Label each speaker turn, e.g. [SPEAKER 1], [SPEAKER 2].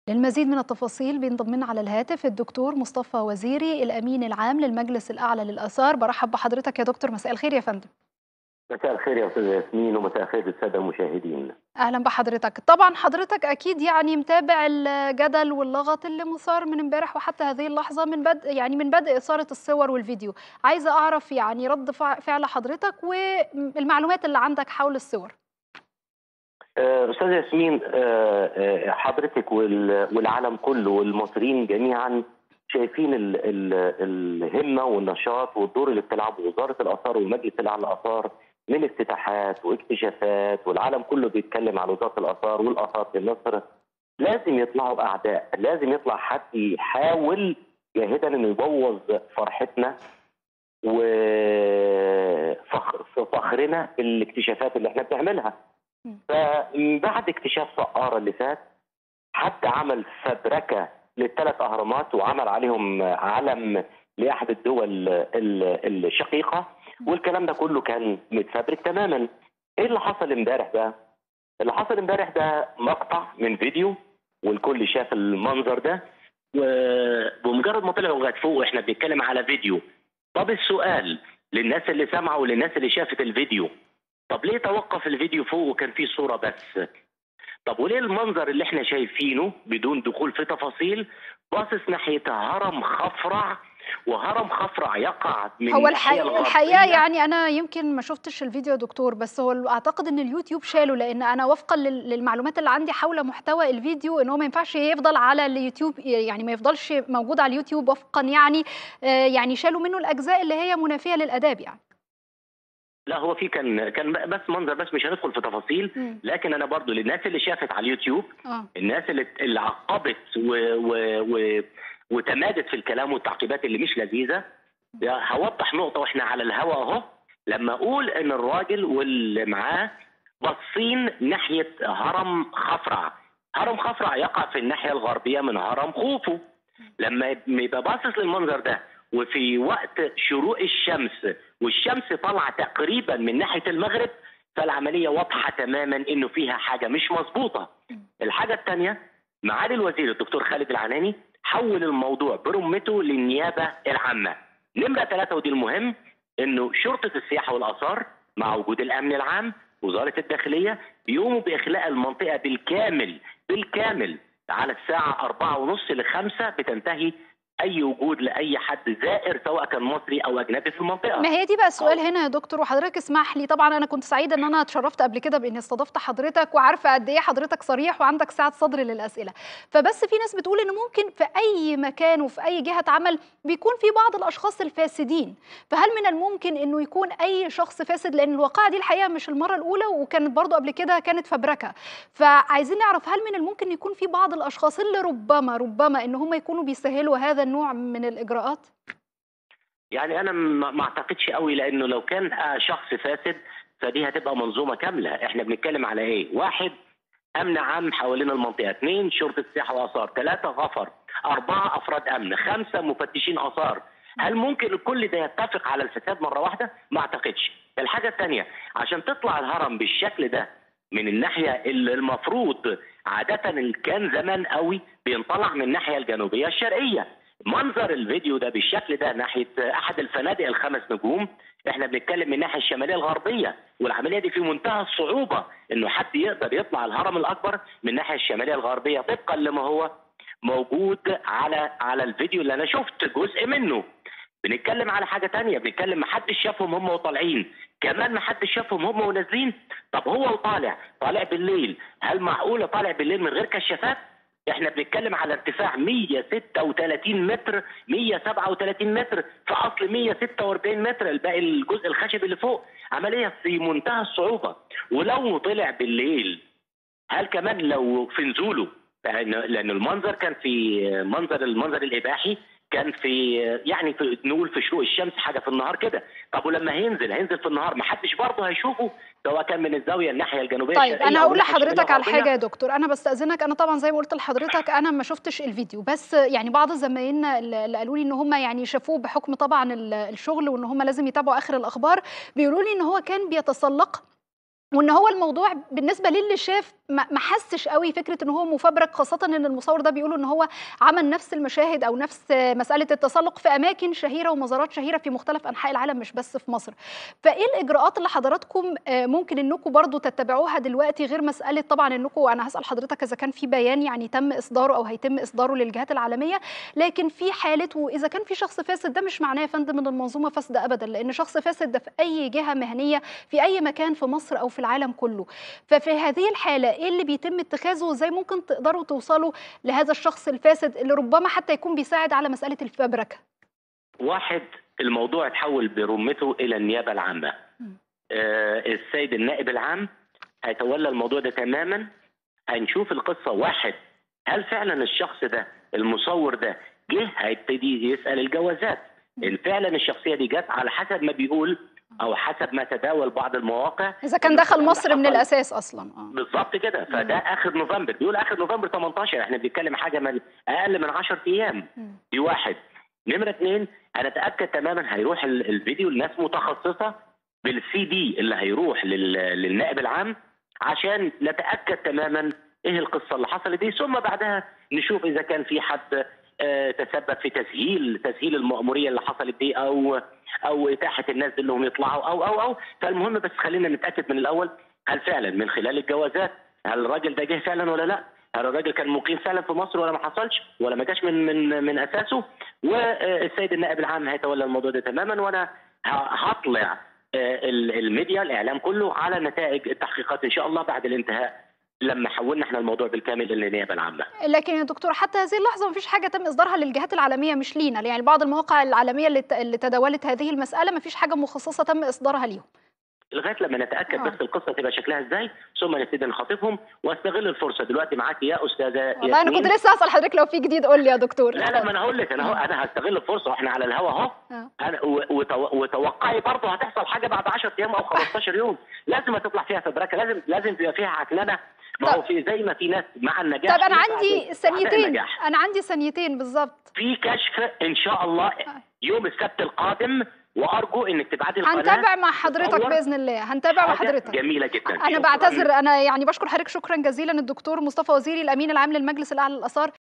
[SPEAKER 1] للمزيد من التفاصيل بينضم لنا على الهاتف الدكتور مصطفى وزيري الامين العام للمجلس الاعلى للاثار برحب بحضرتك يا دكتور مساء الخير يا فندم
[SPEAKER 2] مساء الخير يا استاذ ياسمين ومساء الخير للساده المشاهدين
[SPEAKER 1] اهلا بحضرتك طبعا حضرتك اكيد يعني متابع الجدل واللغط اللي مثار من امبارح وحتى هذه اللحظه من بدء يعني من بدء اثاره الصور والفيديو عايزه اعرف يعني رد فعل حضرتك والمعلومات اللي عندك حول الصور
[SPEAKER 2] استاذ ياسمين حضرتك والعالم كله والمصريين جميعا شايفين ال ال الهمه والنشاط والدور اللي بتلعبه وزاره الاثار والمجلس الاعلى للاثار من افتتاحات واكتشافات والعالم كله بيتكلم عن وزاره الاثار والاثار في مصر لازم يطلعوا اعداء لازم يطلع حد يحاول جاهدا انه يبوظ فرحتنا وفخرنا بالاكتشافات اللي احنا بنعملها فبعد اكتشاف سقارة اللي فات حد عمل فبركة للثلاث أهرامات وعمل عليهم علم لأحد الدول الشقيقة والكلام ده كله كان متفبرك تماما ايه اللي حصل امبارح بقى اللي حصل امبارح ده مقطع من فيديو والكل شاف المنظر ده وبمجرد ما طلعوا لغايه فوق احنا بنتكلم على فيديو طب السؤال للناس اللي سمعوا وللناس اللي شافت الفيديو طب ليه توقف الفيديو فوق وكان فيه صورة بس طب وليه المنظر اللي احنا شايفينه بدون دخول في تفاصيل باصص ناحية هرم خفرع وهرم خفرع يقع من
[SPEAKER 1] هو الحقيقة, الحقيقة يعني أنا يمكن ما شفتش الفيديو يا دكتور بس هو أعتقد إن اليوتيوب شاله لأن أنا وفقا للمعلومات اللي عندي حول محتوى الفيديو إن هو ما ينفعش يفضل على اليوتيوب يعني ما يفضلش موجود على اليوتيوب وفقا يعني يعني شالوا منه الأجزاء اللي هي منافية للآداب يعني
[SPEAKER 2] لا هو في كان كان بس منظر بس مش هندخل في تفاصيل م. لكن انا برضو للناس اللي شافت على اليوتيوب
[SPEAKER 1] أوه.
[SPEAKER 2] الناس اللي اللي عقبت و و و وتمادت في الكلام والتعقيبات اللي مش لذيذه هوضح نقطه واحنا على الهوا اهو لما اقول ان الراجل واللي معاه باصين ناحيه هرم خفرع هرم خفرع يقع في الناحيه الغربيه من هرم خوفو لما يبقى باصص للمنظر ده وفي وقت شروق الشمس والشمس طالعه تقريبا من ناحيه المغرب فالعمليه واضحه تماما انه فيها حاجه مش مظبوطه. الحاجه الثانيه معالي الوزير الدكتور خالد العناني حول الموضوع برمته للنيابه العامه. نمره ثلاثه ودي المهم انه شرطه السياحه والاثار مع وجود الامن العام وزاره الداخليه بيقوموا باخلاء المنطقه بالكامل بالكامل على الساعه أربعة ونص لخمسة بتنتهي اي وجود لاي حد زائر سواء كان مصري او اجنبي في المنطقه
[SPEAKER 1] ما هي دي بقى السؤال هنا يا دكتور وحضرتك اسمح لي طبعا انا كنت سعيده ان انا اتشرفت قبل كده باني استضفت حضرتك وعارفه قد ايه حضرتك صريح وعندك سعه صدر للاسئله فبس في ناس بتقول ان ممكن في اي مكان وفي اي جهه عمل بيكون في بعض الاشخاص الفاسدين فهل من الممكن انه يكون اي شخص فاسد لان الواقعه دي الحقيقه مش المره الاولى وكانت برضو قبل كده كانت فبركه فعايزين نعرف هل من الممكن يكون في بعض الاشخاص اللي ربما ربما ان هم يكونوا بيسهلوا هذا النوع من الاجراءات
[SPEAKER 2] يعني انا ما اعتقدش قوي لانه لو كان شخص فاسد فدي هتبقى منظومه كامله احنا بنتكلم على ايه واحد امن عام حوالين المنطقه اثنين شرطه السياحه واثار ثلاثه غفر اربعه افراد امن خمسه مفتشين اثار هل ممكن كل ده يتفق على الفساد مره واحده ما اعتقدش الحاجه الثانيه عشان تطلع الهرم بالشكل ده من الناحيه اللي المفروض عاده كان زمان قوي بينطلع من الناحيه الجنوبيه الشرقيه منظر الفيديو ده بالشكل ده ناحيه احد الفنادق الخمس نجوم احنا بنتكلم من الناحيه الشماليه الغربيه والعمليه دي في منتهى الصعوبه انه حد يقدر يطلع الهرم الاكبر من الناحيه الشماليه الغربيه طبقا لما هو موجود على على الفيديو اللي انا شفت جزء منه بنتكلم على حاجه تانية بنتكلم محدش شافهم هم وطالعين كمان محدش شافهم هم ونازلين طب هو وطالع طالع بالليل هل معقوله طالع بالليل من غير كشافات احنا بنتكلم على ارتفاع 136 متر 137 متر في اصل 146 متر الباقي الجزء الخشب اللي فوق عمليه في منتهى الصعوبه ولو طلع بالليل هل كمان لو في نزوله لان المنظر كان في منظر المنظر الاباحي كان في يعني في نقول في شروق الشمس حاجه في النهار كده طب ولما هينزل هينزل في النهار ما حدش برضه هيشوفه سواء كان من الزاويه الناحيه الجنوبيه
[SPEAKER 1] طيب انا هقول لحضرتك على حاجه يا دكتور انا بستاذنك انا طبعا زي ما قلت لحضرتك انا ما شفتش الفيديو بس يعني بعض زمايلنا اللي قالوا لي ان هم يعني شافوه بحكم طبعا الشغل وان هم لازم يتابعوا اخر الاخبار بيقولوا لي ان هو كان بيتسلق وان هو الموضوع بالنسبه للي شاف ما ما حسش قوي فكره ان هو مفبرك خاصه ان المصور ده بيقولوا ان هو عمل نفس المشاهد او نفس مساله التسلق في اماكن شهيره ومزارات شهيره في مختلف انحاء العالم مش بس في مصر فايه الاجراءات اللي حضراتكم آه، ممكن انكم برضو تتبعوها دلوقتي غير مساله طبعا انكم انا هسال حضرتك اذا كان في بيان يعني تم اصداره او هيتم اصداره للجهات العالميه لكن في حاله واذا كان في شخص فاسد ده مش معناه يا فندم ان المنظومه فاسده ابدا لان شخص فاسد ده في اي جهه مهنيه في اي مكان في مصر او في العالم كله ففي هذه الحاله ايه اللي بيتم اتخاذه وازاي ممكن تقدروا توصلوا لهذا الشخص الفاسد اللي ربما حتى يكون بيساعد على مساله الفبركه
[SPEAKER 2] واحد الموضوع اتحول برمته الى النيابه العامه
[SPEAKER 1] مم.
[SPEAKER 2] آه السيد النائب العام هيتولى الموضوع ده تماما هنشوف القصه واحد هل فعلا الشخص ده المصور ده جه هيبتدي يسال الجوازات إن فعلا الشخصيه دي جت على حسب ما بيقول او حسب ما تداول بعض المواقع
[SPEAKER 1] اذا كان
[SPEAKER 2] إن
[SPEAKER 1] دخل
[SPEAKER 2] الكلام ده
[SPEAKER 1] مصر من
[SPEAKER 2] حصل.
[SPEAKER 1] الاساس اصلا اه
[SPEAKER 2] بالظبط كده فده اخر نوفمبر بيقول اخر نوفمبر 18 احنا بنتكلم حاجه من اقل من 10 ايام
[SPEAKER 1] مم.
[SPEAKER 2] دي واحد نمره اثنين انا اتاكد تماما هيروح ال- الفيديو لناس متخصصه بالسي دي اللي هيروح لل- للنائب العام عشان نتاكد تماما ايه القصه اللي حصلت دي ثم بعدها نشوف اذا كان في حد آه، تسبب في تسهيل تسهيل المأمورية اللي حصلت دي او او اتاحه الناس دي انهم يطلعوا او او او فالمهم بس خلينا نتاكد من الاول هل فعلا من خلال الجوازات هل الراجل ده جه فعلا ولا لا؟ هل الراجل كان مقيم فعلا في مصر ولا ما حصلش ولا ما جاش من من من اساسه والسيد النائب العام هيتولى الموضوع ده تماما وانا ه- هطلع آه، ال- الميديا الاعلام كله على نتائج التحقيقات ان شاء الله بعد الانتهاء لما حولنا احنا الموضوع بالكامل للنيابه العامه
[SPEAKER 1] لكن يا دكتور حتى هذه اللحظه مفيش حاجه تم اصدارها للجهات العالميه مش لينا يعني بعض المواقع العالميه اللي ت- اللي تداولت هذه المساله مفيش حاجه مخصصه تم اصدارها ليهم
[SPEAKER 2] لغايه لما نتاكد
[SPEAKER 1] آه.
[SPEAKER 2] بس القصه تبقى شكلها ازاي ثم نبتدي نخاطبهم واستغل الفرصه دلوقتي معاكي يا استاذه
[SPEAKER 1] والله انا
[SPEAKER 2] ياسمين.
[SPEAKER 1] كنت لسه هسال حضرتك لو في جديد قول لي يا دكتور
[SPEAKER 2] لا لا ما انا هقول لك انا هو انا هستغل الفرصه واحنا على الهوا اهو
[SPEAKER 1] آه.
[SPEAKER 2] انا و- وتو- وتوقعي برضه هتحصل حاجه بعد 10 ايام او 15 يوم لازم تطلع فيها فبركه لازم لازم تبقى فيها عكننه ما هو في زي ما في ناس مع النجاح
[SPEAKER 1] طب انا
[SPEAKER 2] في
[SPEAKER 1] عندي
[SPEAKER 2] بعد- بعد
[SPEAKER 1] ثانيتين
[SPEAKER 2] النجاح.
[SPEAKER 1] انا عندي ثانيتين بالظبط
[SPEAKER 2] في كشف ان شاء الله يوم السبت القادم وارجو انك تبعتي القناه
[SPEAKER 1] هنتابع مع حضرتك
[SPEAKER 2] تصور
[SPEAKER 1] باذن الله هنتابع مع
[SPEAKER 2] حاجة
[SPEAKER 1] حضرتك
[SPEAKER 2] جميله جدا
[SPEAKER 1] انا
[SPEAKER 2] شكراً.
[SPEAKER 1] بعتذر انا يعني بشكر حضرتك شكرا جزيلا الدكتور مصطفى وزيري الامين العام للمجلس الاعلى للاثار